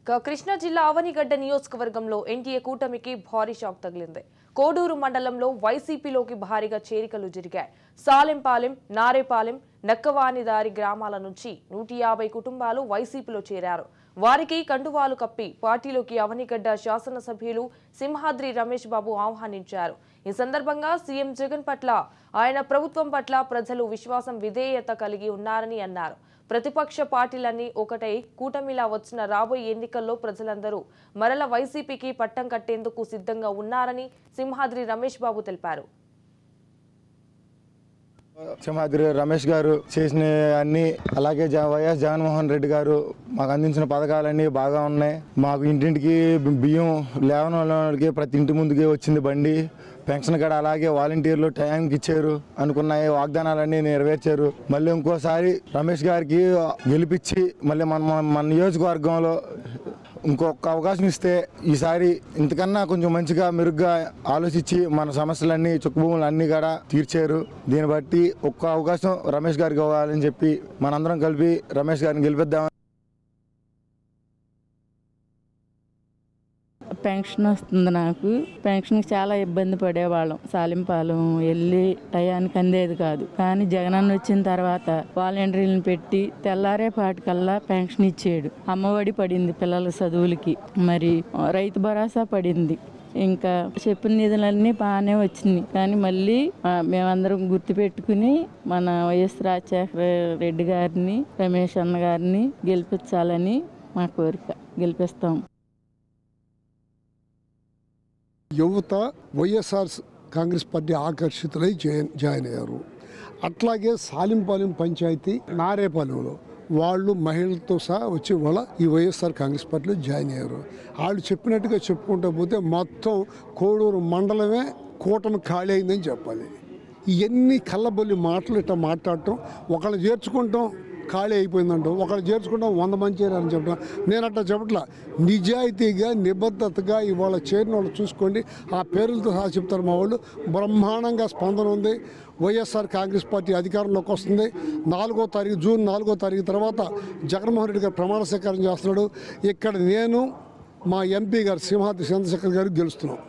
ఇక కృష్ణా జిల్లా అవనిగడ్డ నియోజకవర్గంలో ఎన్టీఏ కూటమికి భారీ షాక్ తగిలింది కోడూరు మండలంలో వైసీపీలోకి భారీగా చేరికలు జరిగాయి సాలెంపాలెం నారేపాలెం నక్కవానిదారి గ్రామాల నుంచి నూట యాభై కుటుంబాలు వైసీపీలో చేరారు వారికి కండువాలు కప్పి పార్టీలోకి అవనిగడ్డ శాసనసభ్యులు సింహాద్రి రమేష్ బాబు ఆహ్వానించారు ఈ సందర్భంగా సీఎం జగన్ పట్ల ఆయన ప్రభుత్వం పట్ల ప్రజలు విశ్వాసం విధేయత కలిగి ఉన్నారని అన్నారు ప్రతిపక్ష పార్టీలన్నీ ఒకటై కూటమిలా వచ్చిన రాబోయే ఎన్నికల్లో ప్రజలందరూ మరల వైసీపీకి పట్టం కట్టేందుకు సిద్ధంగా ఉన్నారని సింహాద్రి రమేష్ బాబు తెలిపారు సింహాద్రి రమేష్ గారు చేసిన అన్ని అలాగే జ- వైఎస్ జగన్మోహన్ రెడ్డి గారు మాకు అందించిన పథకాలన్నీ బాగా ఉన్నాయి మాకు ఇంటింటికి బి- బియ్యం లేవని వాళ్ళకి ప్రతి ఇంటి ముందుకి వచ్చింది బండి పెన్షన్ కూడా అలాగే వాలంటీర్లు టైంకి ఇచ్చారు అనుకున్న ఈ వాగ్దానాలన్నీ నెరవేర్చారు మళ్ళీ ఇంకోసారి రమేష్ గారికి గెలిపించి మళ్ళీ మన మన- మన నియోజకవర్గంలో ఇంకొక అవకాశం ఇస్తే ఈసారి ఇంతకన్నా కొంచెం మంచిగా మెరుగ్గా ఆలోచించి మన సమస్యలన్నీ చుక్కభూములు అన్నీ కూడా తీర్చారు దీన్ని బట్టి ఒక్క అవకాశం రమేష్ గారికి ఇవ్వాలని చెప్పి మనందరం కలిపి రమేష్ గారిని గెలిపిద్దాం పెన్షన్ వస్తుంది నాకు పెన్షన్కి చాలా ఇబ్బంది పడేవాళ్ళం సాలింపాలెం వెళ్ళి టయానికి అందేది కాదు కానీ జగనన్న వచ్చిన తర్వాత వాలంటీర్లను పెట్టి తెల్లారే పాటికల్లా పెన్షన్ ఇచ్చాడు అమ్మఒడి పడింది పిల్లల చదువులకి మరి రైతు భరోసా పడింది ఇంకా చెప్పిన నిధులన్నీ బాగానే వచ్చినాయి కానీ మళ్ళీ ఆ, మేమందరం గుర్తుపెట్టుకుని మన వైఎస్ రాజశేఖర రెడ్డి గారిని రమేష్ అన్న గారిని గెలిపించాలని మా కోరిక గెలిపిస్తాం యువత వైఎస్ఆర్ కాంగ్రెస్ పార్టీ ఆకర్షితులై జాయిన్ జాయిన్ అయ్యారు అట్లాగే సాలింపాలెం పంచాయతీ నారేపాలెంలో వాళ్ళు మహిళలతో సహా వచ్చి వాళ్ళ ఈ వైఎస్ఆర్ కాంగ్రెస్ పార్టీలో జాయిన్ అయ్యారు వాళ్ళు చెప్పినట్టుగా చెప్పుకుంటూ పోతే మొత్తం కోడూరు మండలమే కూటమి ఖాళీ అయిందని చెప్పాలి ఇవన్నీ కళ్ళబొల్లి మాటలు ఇట్లా మాట్లాడటం ఒకళ్ళు చేర్చుకుంటాం ఖాళీ అయిపోయిందంటాం ఒకళ్ళు చేర్చుకుంటాం వంద మంది చేరారని చెప్పడం నేను అట్లా చెప్పట్లా నిజాయితీగా నిబద్ధతగా ఇవాళ చేరిన వాళ్ళు చూసుకోండి ఆ పేర్లతో సహా చెప్తారు మా వాళ్ళు బ్రహ్మాండంగా స్పందన ఉంది వైఎస్ఆర్ కాంగ్రెస్ పార్టీ అధికారంలోకి వస్తుంది నాలుగో తారీఖు జూన్ నాలుగో తారీఖు తర్వాత జగన్మోహన్ రెడ్డి గారు ప్రమాణ స్వీకారం చేస్తున్నాడు ఇక్కడ నేను మా ఎంపీ గారు సింహాద్రి చంద్రశేఖర్ గారు గెలుస్తున్నాం